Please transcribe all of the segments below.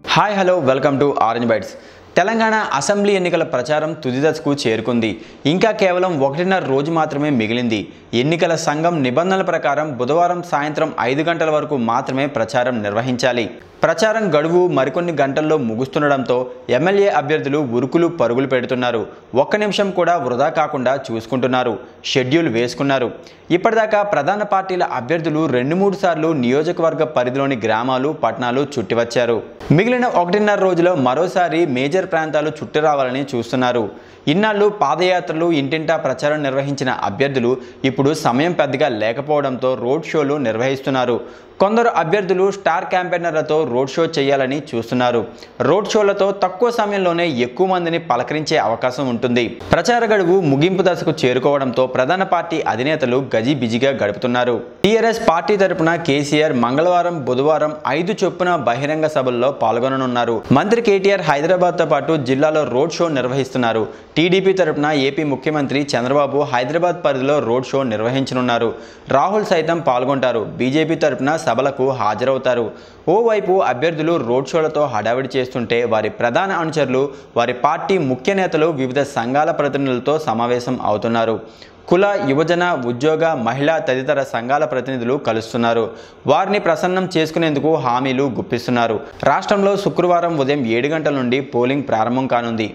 hi hello welcome to orange bites Telangana assembly ఎన్నికల ప్రచారం తుది దశకు చేరుకుంది ఇంకా కేవలం ఒకటిన్నర రోజు మాత్రమే మిగిలింది ఎన్నికల సంఘం నిబంధనల ప్రకారం బుధవారం సాయంత్రం ఐదు గంటల వరకు మాత్రమే ప్రచారం నిర్వహించాలి ప్రచారం గడువు మరికొన్ని గంటల్లో ముగుస్తుండడంతో ఎమ్మెల్యే అభ్యర్థులు ఉరుకులు పరుగులు పెడుతున్నారు ఒక్క నిమిషం కూడా వృధా కాకుండా చూసుకుంటున్నారు షెడ్యూల్ వేసుకున్నారు ఇప్పటిదాకా ప్రధాన పార్టీల అభ్యర్థులు రెండు మూడు సార్లు నియోజకవర్గ పరిధిలోని గ్రామాలు పట్టణాలు చుట్టివచ్చారు మిగిలిన ఒకటిన్నర రోజులో మరోసారి మేజర్ ప్రాంతాలు చుట్టి రావాలని చూస్తున్నారు ఇన్నాళ్ళు పాదయాత్రలు ఇంటింటా ప్రచారం నిర్వహించిన అభ్యర్థులు ఇప్పుడు సమయం పెద్దగా లేకపోవడంతో రోడ్ షోలు నిర్వహిస్తున్నారు కొందరు అభ్యర్థులు స్టార్ క్యాంపెయినర్లతో రోడ్ షో చేయాలని చూస్తున్నారు రోడ్ షోలతో తక్కువ సమయంలోనే ఎక్కువ మందిని పలకరించే అవకాశం ఉంటుంది ప్రచార గడువు ముగింపు దశకు చేరుకోవడంతో ప్రధాన పార్టీ అధినేతలు గజి బిజిగా గడుపుతున్నారు టీఆర్ఎస్ పార్టీ తరపున కేసీఆర్ మంగళవారం బుధవారం ఐదు చొప్పున బహిరంగ సభల్లో పాల్గొననున్నారు మంత్రి కేటీఆర్ హైదరాబాద్తో పాటు జిల్లాలో రోడ్ షో నిర్వహిస్తున్నారు టీడీపీ తరపున ఏపీ ముఖ్యమంత్రి చంద్రబాబు హైదరాబాద్ పరిధిలో రోడ్ షో నిర్వహించనున్నారు రాహుల్ సైతం పాల్గొంటారు బీజేపీ తరపున సభలకు హాజరవుతారు ఓవైపు అభ్యర్థులు రోడ్ షోలతో హడావిడి చేస్తుంటే వారి ప్రధాన అనుచరులు వారి పార్టీ ముఖ్య నేతలు వివిధ సంఘాల ప్రతినిధులతో సమావేశం అవుతున్నారు కుల యువజన ఉద్యోగ మహిళా తదితర సంఘాల ప్రతినిధులు కలుస్తున్నారు వారిని ప్రసన్నం చేసుకునేందుకు హామీలు గుప్పిస్తున్నారు రాష్ట్రంలో శుక్రవారం ఉదయం ఏడు గంటల నుండి పోలింగ్ ప్రారంభం కానుంది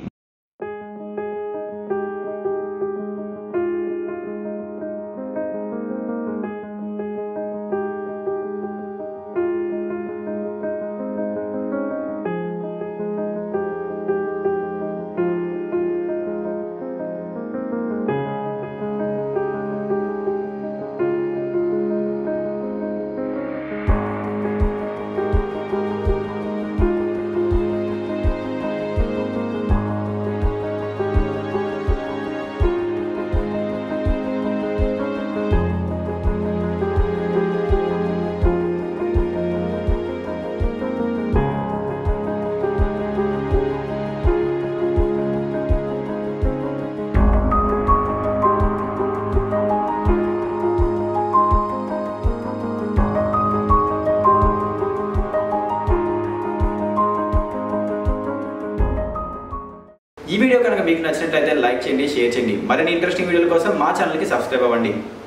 ఈ వీడియో కనుక మీకు నచ్చినట్లయితే లైక్ చేయండి షేర్ చేయండి మరిన్ని ఇంట్రెస్టింగ్ వీడియోల కోసం మా ఛానల్కి సబ్స్క్రైబ్ అవ్వండి